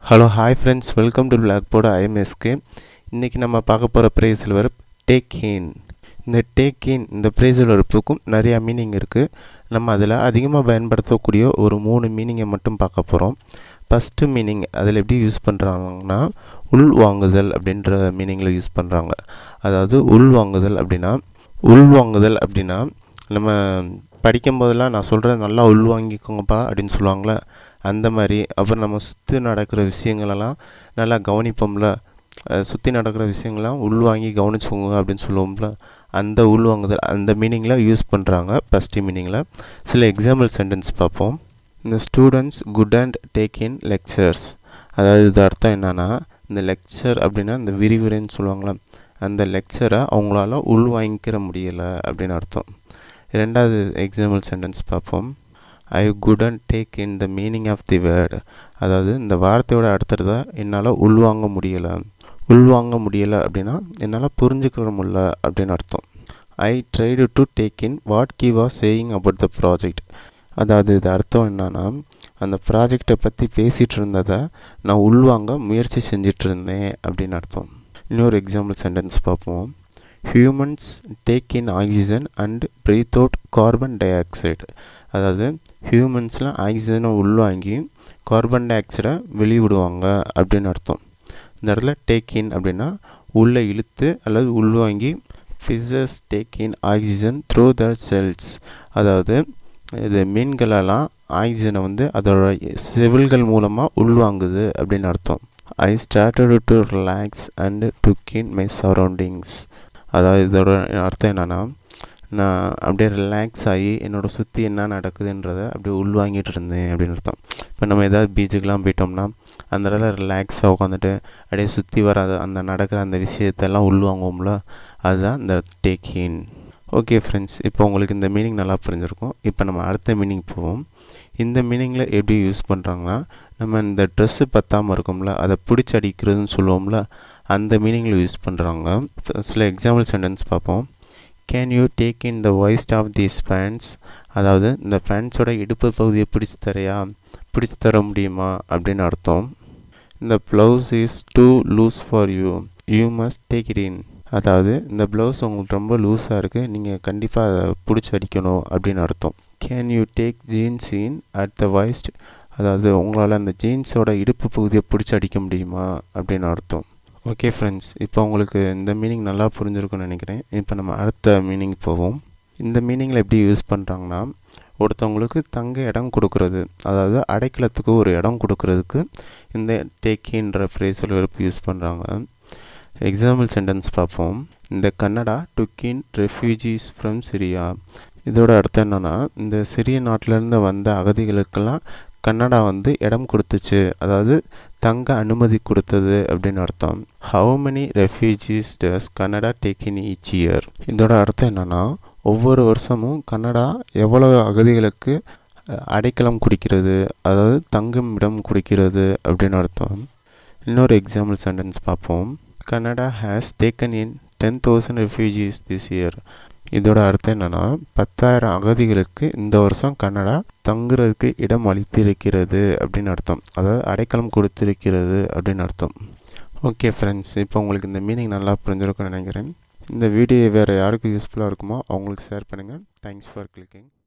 hello hi friends welcome to blackboard ஐஎம்எஸ்கே இன்றைக்கி நம்ம பார்க்க போகிற ப்ரைஸில் வர டேக் இன் இந்த டேக் இன் இந்த ப்ரைஸில் வரப்புக்கும் நிறையா மீனிங் இருக்குது நம்ம அதில் அதிகமாக பயன்படுத்தக்கூடிய ஒரு மூணு மீனிங்கை மட்டும் பார்க்க போகிறோம் ஃபஸ்ட்டு மீனிங் அதில் எப்படி யூஸ் பண்ணுறாங்கன்னா உள் வாங்குதல் அப்படின்ற மீனிங்கில் யூஸ் பண்ணுறாங்க அதாவது உள் வாங்குதல் அப்படின்னா உள் வாங்குதல் அப்படின்னா நம்ம படிக்கும் போதெல்லாம் நான் சொல்கிறேன் நல்லா உள்வாங்கிக்கோங்கப்பா அப்படின்னு சொல்லுவாங்களே அந்த மாதிரி அப்புறம் நம்ம சுற்றி நடக்கிற விஷயங்களெல்லாம் நல்லா கவனிப்போம்ல சுற்றி நடக்கிற விஷயங்கள்லாம் உள்வாங்கி கவனிச்சுக்கோங்க அப்படின்னு சொல்லுவோம்ல அந்த உள்வாங்குதல் அந்த மீனிங்கில் யூஸ் பண்ணுறாங்க ஃபஸ்ட்டு மீனிங்கில் சில எக்ஸாம்பிள் சென்டென்ஸ் பார்ப்போம் இந்த students couldn't take in lectures அதாவது இது அர்த்தம் என்னென்னா இந்த லெக்சர் அப்படின்னா இந்த விரிவுரைன்னு சொல்லுவாங்களே அந்த லெக்சரை அவங்களால உள்வாங்கிக்கிற முடியலை அப்படின்னு அர்த்தம் ரெண்டாவது எக்ஸாம்பிள் சென்டென்ஸ் பார்ப்போம் I couldn't take in the meaning of the word அதாவது இந்த வார்த்தையோட அடுத்ததை என்னால் உள்வாங்க முடியலை உள்வாங்க முடியலை அப்படின்னா என்னால் புரிஞ்சுக்க முடியல அப்படின்னு அர்த்தம் I tried to take in what he was saying about the project அதாவது இது அர்த்தம் என்னன்னா அந்த ப்ராஜெக்டை பற்றி பேசிகிட்டு இருந்ததை நான் உள்வாங்க முயற்சி செஞ்சிட்டு இருந்தேன் அப்படின்னு அர்த்தம் இன்னொரு எக்ஸாம்பிள் சென்டென்ஸ் பார்ப்போம் humans take in oxygen and breathe out carbon dioxide அதாவது ஹியூமன்ஸ்லாம் ஆக்சிஜனை உள்வாங்கி கார்பன் டை ஆக்சைடை வெளிவிடுவாங்க அப்படின்னு அர்த்தம் இந்த இடத்துல டேக் இன் அப்படின்னா உள்ளே இழுத்து அல்லது உள்வாங்கி fishes take in oxygen through the cells அதாவது இது மீன்களெல்லாம் ஆக்சிஜனை வந்து அதோட செவில்கள் மூலமாக உள்வாங்குது அப்படின்னு அர்த்தம் I started to relax and took in my surroundings அதாவது இதோட அர்த்தம் என்னென்னா நான் அப்படியே ரிலாக்ஸ் ஆகி என்னோடய சுற்றி என்ன நடக்குதுன்றதை அப்படியே உள்வாங்கிட்டு இருந்தேன் அப்படின்னு அர்த்தம் இப்போ நம்ம ஏதாவது பீச்சுக்கெலாம் போயிட்டோம்னா அந்த இடத்துல ரிலாக்ஸாக உட்காந்துட்டு அப்படியே சுற்றி வராத அந்த நடக்கிற அந்த விஷயத்தெல்லாம் உள்வாங்குவோம்ல அதுதான் இந்த டேக் இன் ஓகே ஃப்ரெண்ட்ஸ் இப்போ உங்களுக்கு இந்த மீனிங் நல்லா புரிஞ்சிருக்கும் இப்போ நம்ம அடுத்த மீனிங் போவோம் இந்த மீனிங்கில் எப்படி யூஸ் பண்ணுறாங்கன்னா நம்ம இந்த ட்ரெஸ்ஸு பத்தாமல் இருக்கும்ல அதை பிடிச்சி அடிக்கிறதுன்னு சொல்லுவோம்ல அந்த மீனிங்கில் யூஸ் பண்ணுறாங்க சில எக்ஸாம்பிள் சென்டென்ஸ் பார்ப்போம் can you take in the waist of these pants அதாவது இந்த பேண்ட்ஸோட இடுப்பு பகுதியை பிடிச்சி தரையா பிடிச்சி தர முடியுமா அப்படின்னு அர்த்தம் இந்த blouse is too loose for you you must take it in அதாவது இந்த ப்ளவுஸ் உங்களுக்கு ரொம்ப லூஸாக இருக்குது நீங்கள் கண்டிப்பாக அதை பிடிச்சி அடிக்கணும் அப்படின்னு அர்த்தம் can you take jeans in at the waist அதாவது உங்களால் அந்த ஜீன்ஸோட இடுப்பு பகுதியை பிடிச்சி அடிக்க முடியுமா அப்படின்னு அர்த்தம் ஓகே ஃப்ரெண்ட்ஸ் இப்போ உங்களுக்கு இந்த மீனிங் நல்லா புரிஞ்சிருக்கும்னு நினைக்கிறேன் இப்போ நம்ம அடுத்த மீனிங் போவோம் இந்த மீனிங்கில் எப்படி யூஸ் பண்ணுறாங்கன்னா ஒருத்தவங்களுக்கு தங்க இடம் கொடுக்குறது அதாவது அடைக்கலத்துக்கு ஒரு இடம் கொடுக்கறதுக்கு இந்த டேக்கின்ற ஃப்ரேஸில் வெறுப்பு யூஸ் பண்ணுறாங்க எக்ஸாம்பிள் சென்டென்ஸ் பார்ப்போம் இந்த Canada took in refugees from Syria இதோட அர்த்தம் என்னென்னா இந்த சிறிய நாட்டிலேருந்து வந்த அகதிகளுக்கெல்லாம் கன்னடா வந்து இடம் கொடுத்துச்சு அதாவது தங்க அனுமதி கொடுத்தது அப்படின்னு அர்த்தம் how many refugees does Canada take in each year இதோட அர்த்தம் என்னென்னா ஒவ்வொரு வருஷமும் கன்னடா எவ்வளோ அகதிகளுக்கு அடைக்கலம் குடிக்கிறது அதாவது தங்கும் இடம் குடிக்கிறது அப்படின்னு அர்த்தம் இன்னொரு எக்ஸாம்பிள் சென்டென்ஸ் பார்ப்போம் Canada has taken in ten thousand refugees this year இதோட அர்த்தம் என்னென்னா பத்தாயிரம் அகதிகளுக்கு இந்த வருஷம் கனடா தங்குறதுக்கு இடம் அளித்திருக்கிறது அப்படின்னு அர்த்தம் அதாவது அடைக்கலம் கொடுத்திருக்கிறது அப்படின்னு அர்த்தம் ஓகே ஃப்ரெண்ட்ஸ் இப்போ உங்களுக்கு இந்த மீனிங் நல்லா புரிஞ்சிருக்கும்னு நினைக்கிறேன் இந்த வீடியோ வேறு யாருக்கு யூஸ்ஃபுல்லாக இருக்குமோ அவங்களுக்கு ஷேர் பண்ணுங்கள் தேங்க்ஸ் ஃபார் கிளிக்கிங்